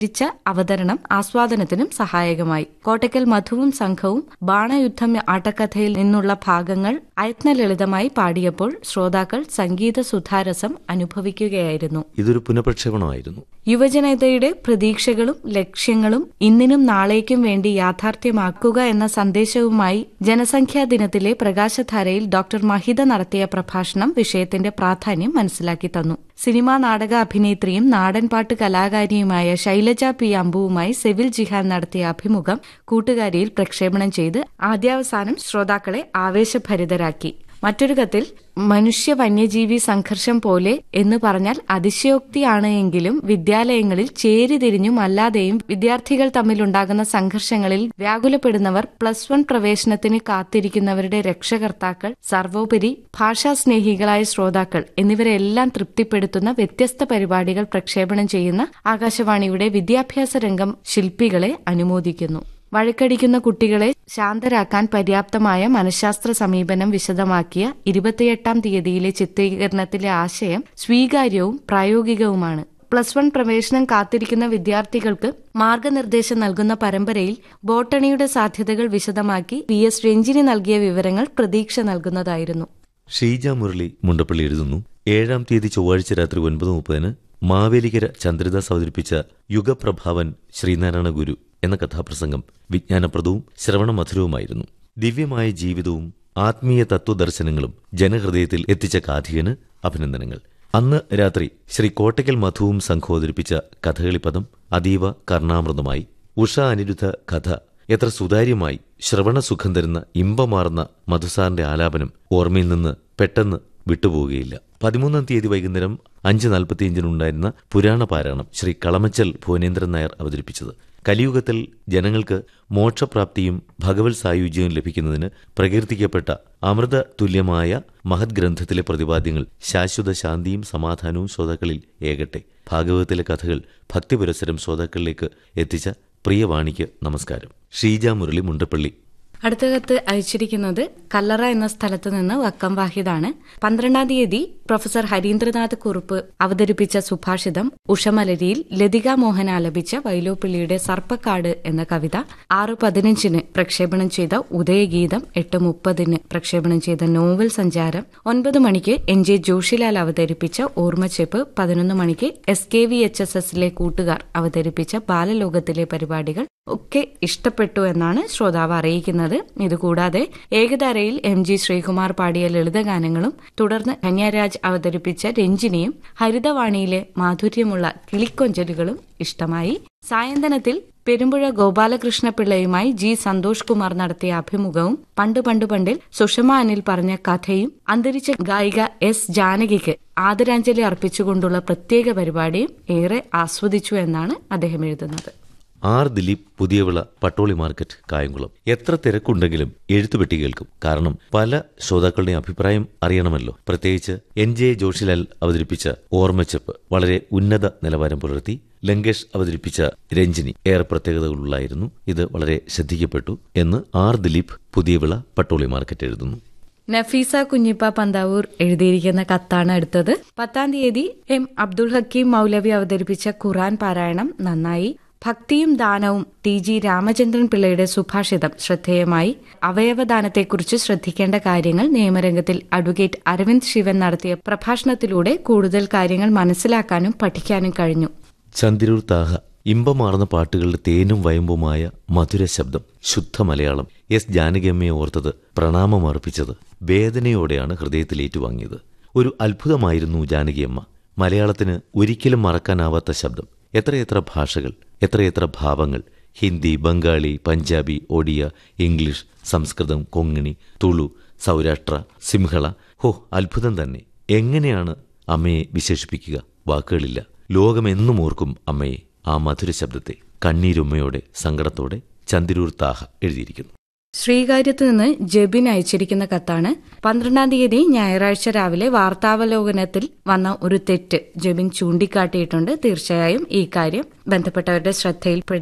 രിച്ച അവതരണം ആസ്വാദനത്തിനും സഹായകമായി കോട്ടക്കൽ മധുവും സംഘവും ബാണയുദ്ധം ആട്ടക്കഥയിൽ നിന്നുള്ള ഭാഗങ്ങൾ അയത്നലളിതമായി പാടിയപ്പോൾ ശ്രോതാക്കൾ സംഗീത സുധാരസം അനുഭവിക്കുകയായിരുന്നു ഇതൊരു പുനഃപ്രക്ഷേപണമായിരുന്നു യുവജനതയുടെ പ്രതീക്ഷകളും ലക്ഷ്യങ്ങളും ഇന്നിനും നാളേക്കും വേണ്ടി യാഥാർത്ഥ്യമാക്കുക എന്ന സന്ദേശവുമായി ജനസംഖ്യാ ദിനത്തിലെ പ്രകാശധാരയിൽ ഡോക്ടർ മഹിത നടത്തിയ പ്രഭാഷണം വിഷയത്തിന്റെ പ്രാധാന്യം മനസ്സിലാക്കി തന്നു സിനിമാ നാടക അഭിനേത്രിയും നാടൻപാട്ട് കലാകാരിയുമായ ശൈലജ പി അമ്പുവുമായി സെവിൽ ജിഹാൻ നടത്തിയ അഭിമുഖം കൂട്ടുകാരിയിൽ പ്രക്ഷേപണം ചെയ്ത് ആദ്യാവസാനം ശ്രോതാക്കളെ ആവേശഭരിതരാക്കി മറ്റൊരു കത്തിൽ മനുഷ്യ വന്യജീവി സംഘർഷം പോലെ എന്ന് പറഞ്ഞാൽ അതിശയോക്തിയാണ് എങ്കിലും വിദ്യാലയങ്ങളിൽ ചേരിതിരിഞ്ഞും അല്ലാതെയും വിദ്യാർത്ഥികൾ തമ്മിലുണ്ടാകുന്ന സംഘർഷങ്ങളിൽ വ്യാകുലപ്പെടുന്നവർ പ്ലസ് വൺ പ്രവേശനത്തിന് കാത്തിരിക്കുന്നവരുടെ രക്ഷകർത്താക്കൾ സർവോപരി ഭാഷാസ്നേഹികളായ ശ്രോതാക്കൾ എന്നിവരെല്ലാം തൃപ്തിപ്പെടുത്തുന്ന വ്യത്യസ്ത പരിപാടികൾ പ്രക്ഷേപണം ചെയ്യുന്ന ആകാശവാണിയുടെ വിദ്യാഭ്യാസ രംഗം ശില്പികളെ അനുമോദിക്കുന്നു വഴക്കടിക്കുന്ന കുട്ടികളെ ശാന്തരാക്കാൻ പര്യാപ്തമായ മനഃശാസ്ത്ര സമീപനം വിശദമാക്കിയ ഇരുപത്തിയെട്ടാം തീയതിയിലെ ചിത്രീകരണത്തിലെ ആശയം സ്വീകാര്യവും പ്രായോഗികവുമാണ് പ്ലസ് വൺ പ്രവേശനം കാത്തിരിക്കുന്ന വിദ്യാർത്ഥികൾക്ക് മാർഗനിർദ്ദേശം നൽകുന്ന പരമ്പരയിൽ ബോട്ടണിയുടെ സാധ്യതകൾ വിശദമാക്കി വി എസ് രഞ്ജിനി നൽകിയ വിവരങ്ങൾ പ്രതീക്ഷ നൽകുന്നതായിരുന്നു ഷീജ മുരളി മുണ്ടപ്പള്ളി എഴുതുന്നു ഏഴാം തീയതി ചൊവ്വാഴ്ച രാത്രി ഒൻപത് മുപ്പതിന് മാവേലിക്കര ചന്ദ്രദാസ് അവതരിപ്പിച്ച യുഗപ്രഭാവൻ ശ്രീനാരായണ ഗുരു എന്ന കഥാപ്രസംഗം വിജ്ഞാനപ്രദവും ശ്രവണമധുരവുമായിരുന്നു ദിവ്യമായ ജീവിതവും ആത്മീയ തത്വദർശനങ്ങളും ജനഹൃദയത്തിൽ എത്തിച്ച കാഥികന് അഭിനന്ദനങ്ങൾ അന്ന് രാത്രി ശ്രീ കോട്ടയ്ക്കൽ മധുവും സംഘം അവതരിപ്പിച്ച കഥകളിപ്പദം അതീവ കർണാമൃതമായി ഉഷ അനിരുദ്ധ കഥ എത്ര സുതാര്യമായി ശ്രവണസുഖം തരുന്ന ഇമ്പമാർന്ന മധുസാറിന്റെ ആലാപനം ഓർമ്മയിൽ നിന്ന് പെട്ടെന്ന് വിട്ടുപോവുകയില്ല പതിമൂന്നാം തീയതി വൈകുന്നേരം അഞ്ച് നാൽപ്പത്തിയഞ്ചിനുണ്ടായിരുന്ന പുരാണ പാരായണം ശ്രീ കളമച്ചൽ ഭുവനേന്ദ്രൻ നായർ അവതരിപ്പിച്ചത് കലിയുഗത്തിൽ ജനങ്ങൾക്ക് മോക്ഷപ്രാപ്തിയും ഭഗവത് സായുജ്യവും ലഭിക്കുന്നതിന് പ്രകീർത്തിക്കപ്പെട്ട അമൃത തുല്യമായ മഹത് ഗ്രന്ഥത്തിലെ പ്രതിപാദ്യങ്ങൾ ശാശ്വത ശാന്തിയും സമാധാനവും ശ്രോതാക്കളിൽ ഏകട്ടെ ഭാഗവതത്തിലെ കഥകൾ ഭക്തിപുരസരം ശ്രോതാക്കളിലേക്ക് എത്തിച്ച പ്രിയവാണിക്ക് നമസ്കാരം ഷീജ മുരളി മുണ്ടപ്പള്ളി അടുത്ത കത്ത് അയച്ചിരിക്കുന്നത് കല്ലറ എന്ന സ്ഥലത്ത് നിന്ന് വക്കം വാഹിദാണ് പന്ത്രണ്ടാം തീയതി പ്രൊഫസർ ഹരീന്ദ്രനാഥ് കുറുപ്പ് അവതരിപ്പിച്ച സുഭാഷിതം ഉഷമലരിയിൽ ലതിക മോഹൻ ആലപിച്ച വൈലോപ്പിള്ളിയുടെ സർപ്പക്കാട് എന്ന കവിത ആറ് പതിനഞ്ചിന് പ്രക്ഷേപണം ചെയ്ത ഉദയഗീതം എട്ട് മുപ്പതിന് പ്രക്ഷേപണം ചെയ്ത നോവൽ സഞ്ചാരം ഒൻപത് മണിക്ക് എൻ ജെ ജോഷിലാൽ അവതരിപ്പിച്ച ഓർമ്മച്ചെപ്പ് പതിനൊന്ന് മണിക്ക് S K V H S എസിലെ കൂട്ടുകാർ അവതരിപ്പിച്ച ബാലലോകത്തിലെ പരിപാടികൾ ഒക്കെ ഇഷ്ടപ്പെട്ടു എന്നാണ് ശ്രോതാവ് അറിയിക്കുന്നത് ഇതുകൂടാതെ ഏകധാരയിൽ എം ജി ശ്രീകുമാർ പാടിയ ലളിതഗാനങ്ങളും തുടർന്ന് ധന്യരാജ് അവതരിപ്പിച്ച രഞ്ജിനിയും ഹരിതവാണിയിലെ മാധുര്യമുള്ള കിളിക്കൊഞ്ചലുകളും ഇഷ്ടമായി സായന്തനത്തിൽ പെരുമ്പുഴ ഗോപാലകൃഷ്ണപിള്ളയുമായി ജി സന്തോഷ് കുമാർ നടത്തിയ അഭിമുഖവും പണ്ട് പണ്ട് പണ്ടിൽ സുഷമ അനിൽ പറഞ്ഞ കഥയും അന്തരിച്ച ഗായിക എസ് ജാനകിക്ക് ആദരാഞ്ജലി അർപ്പിച്ചുകൊണ്ടുള്ള പ്രത്യേക പരിപാടിയും ഏറെ ആസ്വദിച്ചു എന്നാണ് അദ്ദേഹം എഴുതുന്നത് ആർ ദിലീപ് പുതിയവിള പട്ടോളി മാർക്കറ്റ് കായംകുളം എത്ര തിരക്കുണ്ടെങ്കിലും എഴുത്തുപെട്ടി കേൾക്കും കാരണം പല ശ്രോതാക്കളുടെയും അഭിപ്രായം അറിയണമല്ലോ പ്രത്യേകിച്ച് എൻ ജെ ജോഷിലാൽ അവതരിപ്പിച്ച ഓർമ്മച്ചെപ്പ് വളരെ ഉന്നത നിലവാരം പുലർത്തി ലങ്കേഷ് അവതരിപ്പിച്ച രഞ്ജിനി ഏറെ പ്രത്യേകതകളുള്ളായിരുന്നു ഇത് വളരെ ശ്രദ്ധിക്കപ്പെട്ടു എന്ന് ആർ ദിലീപ് പുതിയവിള പട്ടോളി മാർക്കറ്റ് എഴുതുന്നു നഫീസ കുഞ്ഞിപ്പ പന്താവൂർ എഴുതിയിരിക്കുന്ന കത്താണ് അടുത്തത് പത്താം തീയതി എം അബ്ദുൾ ഹക്കീം മൗലവി അവതരിപ്പിച്ച ഖുറാൻ പാരായണം നന്നായി ഭക്തിയും ദാനവും ടി ജി രാമചന്ദ്രൻ പിള്ളയുടെ സുഭാഷിതം ശ്രദ്ധേയമായി അവയവദാനത്തെക്കുറിച്ച് ശ്രദ്ധിക്കേണ്ട കാര്യങ്ങൾ നിയമരംഗത്തിൽ അഡ്വക്കേറ്റ് അരവിന്ദ് ശിവൻ നടത്തിയ പ്രഭാഷണത്തിലൂടെ കൂടുതൽ കാര്യങ്ങൾ മനസ്സിലാക്കാനും പഠിക്കാനും കഴിഞ്ഞു ചന്ദിരൂർ താഹ ഇമ്പമാർന്ന പാട്ടുകളുടെ തേനും വയമ്പുമായ മധുര ശബ്ദം ശുദ്ധ മലയാളം എസ് ജാനകിയമ്മയെ ഓർത്തത് പ്രണാമമർപ്പിച്ചത് വേദനയോടെയാണ് ഹൃദയത്തിൽ ഏറ്റുവാങ്ങിയത് ഒരു അത്ഭുതമായിരുന്നു ജാനകിയമ്മ മലയാളത്തിന് ഒരിക്കലും മറക്കാനാവാത്ത ശബ്ദം എത്രയെത്ര ഭാഷകൾ എത്രയെത്ര ഭാവങ്ങൾ ഹിന്ദി ബംഗാളി പഞ്ചാബി ഒഡിയ ഇംഗ്ലീഷ് സംസ്കൃതം കൊങ്ങിണി തുളു സൗരാഷ്ട്ര സിംഹള ഹോ അത്ഭുതം തന്നെ എങ്ങനെയാണ് അമ്മയെ വിശേഷിപ്പിക്കുക വാക്കുകളില്ല ലോകമെന്നും ഓർക്കും അമ്മയെ ആ മധുര ശബ്ദത്തെ കണ്ണീരുമ്മയോടെ സങ്കടത്തോടെ ചന്ദിരൂർ താഹ എഴുതിയിരിക്കുന്നു ശ്രീകാര്യത്ത് നിന്ന് ജബിൻ അയച്ചിരിക്കുന്ന കത്താണ് പന്ത്രണ്ടാം തീയതി ഞായറാഴ്ച രാവിലെ വാർത്താവലോകനത്തിൽ വന്ന ഒരു തെറ്റ് ജബിൻ ചൂണ്ടിക്കാട്ടിയിട്ടുണ്ട് തീർച്ചയായും ഈ കാര്യം ബന്ധപ്പെട്ടവരുടെ ശ്രദ്ധയിൽപ്പെടുത്താം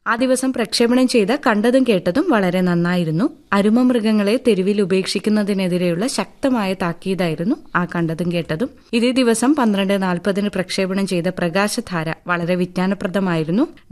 ആ ദിവസം പ്രക്ഷേപണം ചെയ്ത കണ്ടതും കേട്ടതും വളരെ നന്നായിരുന്നു അരുമ മൃഗങ്ങളെ തെരുവിൽ ഉപേക്ഷിക്കുന്നതിനെതിരെയുള്ള ശക്തമായ താക്കീതായിരുന്നു ആ കണ്ടതും കേട്ടതും ഇതേ ദിവസം പന്ത്രണ്ട് നാൽപ്പതിന് പ്രക്ഷേപണം ചെയ്ത പ്രകാശധാര വളരെ വിജ്ഞാനപ്രദമായിരുന്നു